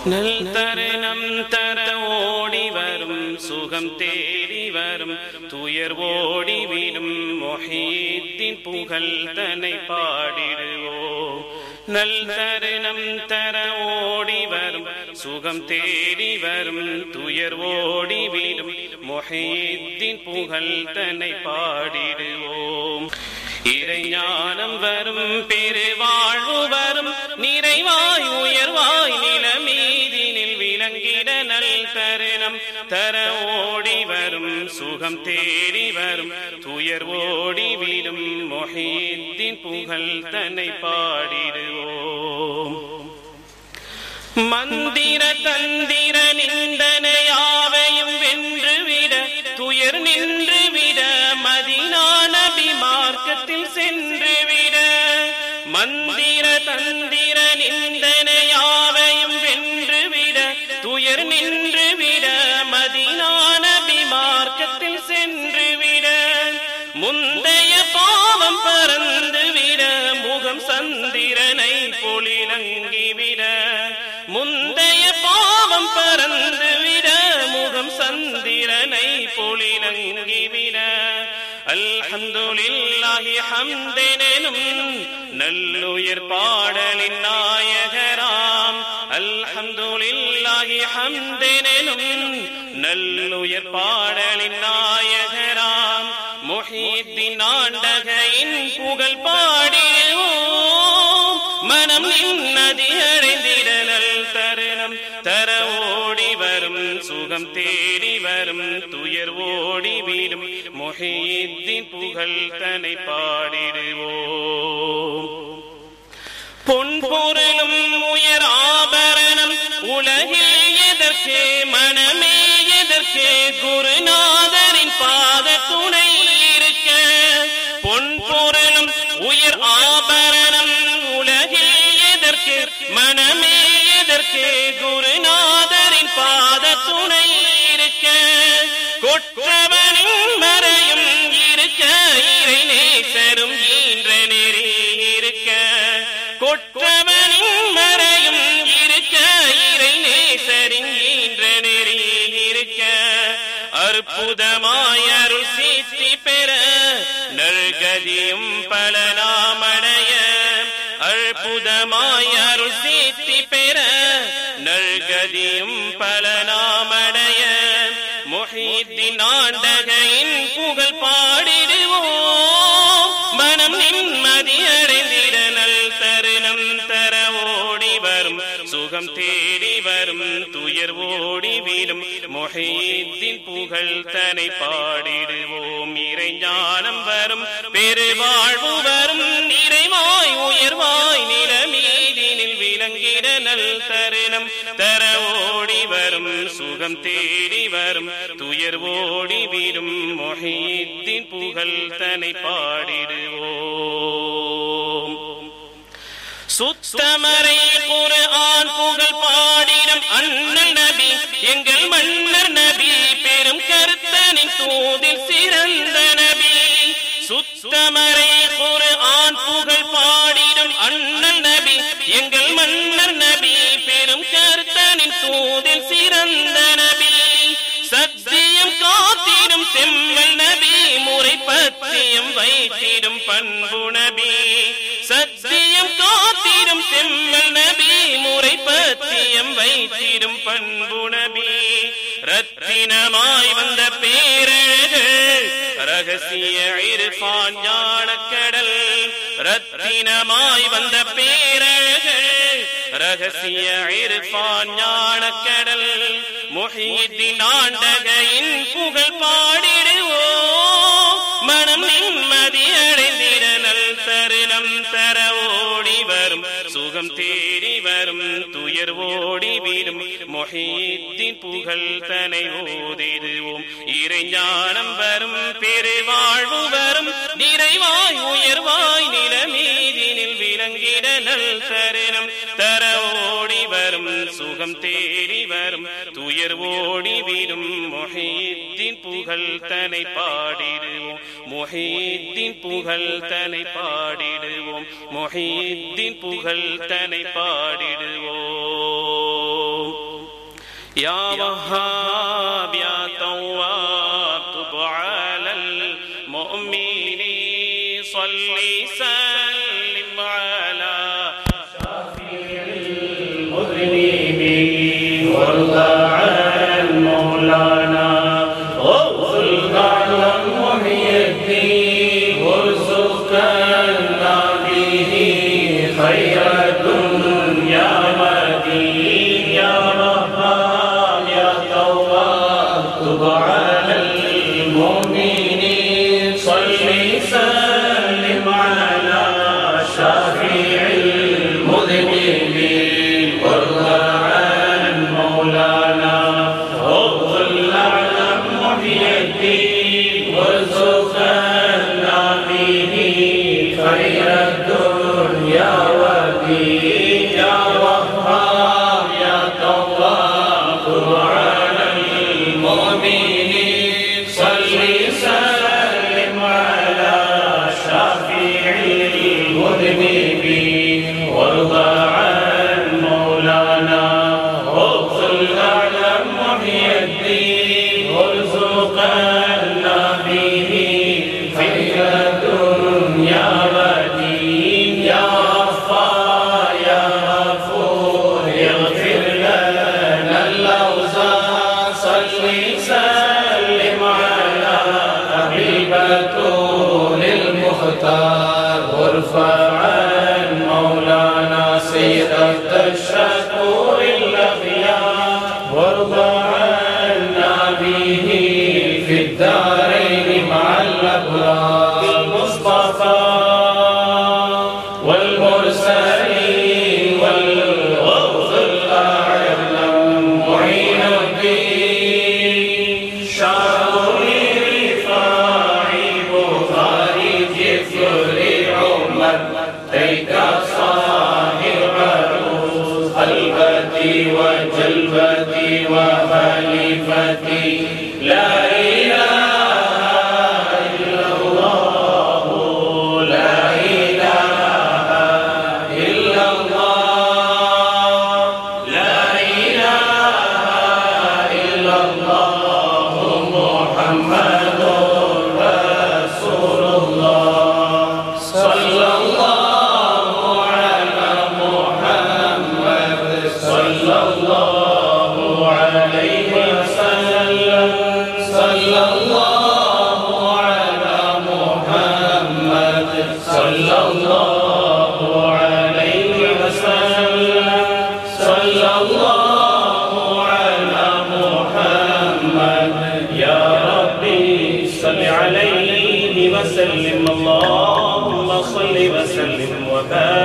நல் தருணம் தர ஓடி வரும் சுகம் தேடி வரும் துயர் ஓடி விடும் மொஹீத்தின் புகழ் தன்னை பாடிடுவோம் நல் தருணம் தர ஓடி வரும் சுகம் தேடி வரும் துயர் ஓடி விடும் மொஹீத்தின் புகழ் தன்னை பாடிடுவோம் இறைஞானம் வரும் பெருவாழ்வு வரும் நிறைவாய் உயர்வாய் நிலமீதினில் விளங்கிட நல் தருணம் தர ஓடி வரும் சுகம் தேடி வரும் துயர் ஓடி விடும் மொஹீத்தின் புகழ் தன்னை பாடிடுவோம் மந்திர தந்திர நிந்தனையாவையும் வென்றுவிட துயர் நின்றுவிட மதினா நபி மார்க்கத்தில் சென்றுவிட மந்திர தந்திர நிந்தனையாவையும் வென்றுவிட துயர் நின்றுவிட மதினா நபி மார்க்கத்தில் சென்றுவிட முந்தைய பாவம் பறந்துவிட முகம் சந்திரனை பொலிலங்கிவிட முந்தைய பாவம் பறந்துவிட முகம் சந்திரனை பொலிலங்கிவிட அல்ஹம்துலில்லாஹி ஹம்தெனும் நல்லுயிர் பாடலின் நாயகராம் அல்ஹம்துலில்லாஹி ஹம்தெனும் நல்லுயிர் பாடலின் நாயகராம் முஹீத்தின் ஆண்டகையின் புகழ் பாடியோம் மனம் நிம்மதி அடைந்திடல் தருணம் தர ஓடி வரும் சுகம் தேடி வரும் துயர் ஓடி விடும் முஹீத்தின் புகழ் தன்னை பாடிடுவோம் பொன் பொருளும் உயர் ஆபரணம் உலகில் எதற்கு மனமே எதற்கு குருநாதரின் பாத துணை இருக்க பொன் பொருளும் உயர் ஆபரணம் உலகில் எதற்கு மனமே எதற்கு குருநாதரின் பாத துணை இருக்க கொற்றவனின் மறையும் இருக்க இறை நேசரும் ஈன்ற நெறி இருக்க கொற்றவனின் மறையும் இருக்க இறை நேசரின் ஈன்ற நெறி இருக்க அற்புதமாய் அருள் சீத்தி பெற நல்கதியும் பல நாமடைய அற்புதமாய் அருள் சீத்தி பெற நல்கதியும் பல நாமடைய முஹீத்தின் ஆண்டகையின் புகழ் பாடிடுவோம் மனம் நிம்மதி அடைந்திட நல் தருணம் தர ஓடி வரும் சுகம் தேடி வரும் துயர் ஓடி விடும் மொஹீத்தின் புகழ் தனை பாடிடுவோம் இறைஞானம் வரும் பெருவாழ்வு வரும் நிறைவாய் உயர்வாய் நிலமீதினில் விளங்கிட நல் தருணம் தர ஓடி வரும் சுகம் தேடி வரும் துயர் ஓடி விடும் மொஹீத்தின் புகழ் தனை பாடிடுவோம் சுத்தமறை குர்ஆன் புகழ் பாடிடும் அண்ணல் நபி எங்கள் மன்னர் நபி பெரும் கருத்தனின் தூதில் சிறந்த நபி சுத்தமறை குர்ஆன் புகழ் பாடிடும் அண்ணல் நபி எங்கள் மன்னர் நபி பெரும் கருத்தனின் தூதில் சிறந்த நபி சத்தியம் காத்திடும் செம்மல் நபி முறை பத்தியம் வைத்திடும் பண்பு நபி சத்தியம் காத்திடும் செம்மல் நபி முறை பத்தியம் வைத்திடும் பண்பு நபி ரத்தினமாய் வந்த பேரழகு ரகசிய இருப்பான் ஞானக்கடல் ரத்தினமாய் வந்த பேரழகு ரகசிய இருப்பான் ஞானக்கடல் முஹீத்தின் ஆண்டகையின் புகழ் பாடிடுவோம் மனம் நிம்மதி அடைந்திட நல் தருணம் தர ஓடி வரும் சுகம் தேடி வரும் துயர் ஓடி விடும் மொஹீத்தின் புகழ் தனை ஓதிடுவோம் இறைஞானம் வரும் பெருவாழ்வு வரும் நிறைவாய் உயர்வாய் நிலமீதினில் விளங்கிட நல் தருணம் தர ஓடி வரும் சுகம் தேடி வரும் துயர் ஓடி விடும் மொஹீத்தின் புகழ் தனை பாடிடுவோம் மொஹீத்தின் புகழ் தனை பாடிடுவோம் மொஹீத்தின் புகழ் தனை பாடிடுவோம் يا وهاب يا تواب تب على المؤمنين صل سلم على المذنبين وارض عن مولانا غوث الأعلم وهي الدين وارزقنا به خير الدنيا ودين يا رحمن يا تواب تب على المؤمنين صل سلم على شافع المذنبين وارض عن مولانا غض الأعلم وحي الدين وارزقنا به خير الدنيا والدين يا وهاب يا تواب تب على المؤمنين صل سلم على شافع المذنبين وارض عن مولانا غض الأعلم وهي الدين وارزقنا به خير الدنيا والدين يا غفار يا غفور يغفر لنا الأوزار صل سلم على حبيبة للمختار وارفع عن مولانا سيد الشكور الأخيار وارض عنا به في الدارين مع الأبرار المصطفى والمرسلين والغوث الأعلم معين الدين شعر رفاعي بخاري جفر عمر ليك صاحب عروس قلبتي وجلبتي وخليفتي لا إله إلا الله لا إله إلا الله لا إله إلا الله محمد رسول الله صلى الله على محمد صلى الله عليه وسلم صلى الله على محمد صلى الله عليه وسلم صلى الله على محمد يا ربي صل عليه وسلم اللهم صل وسلم وبارك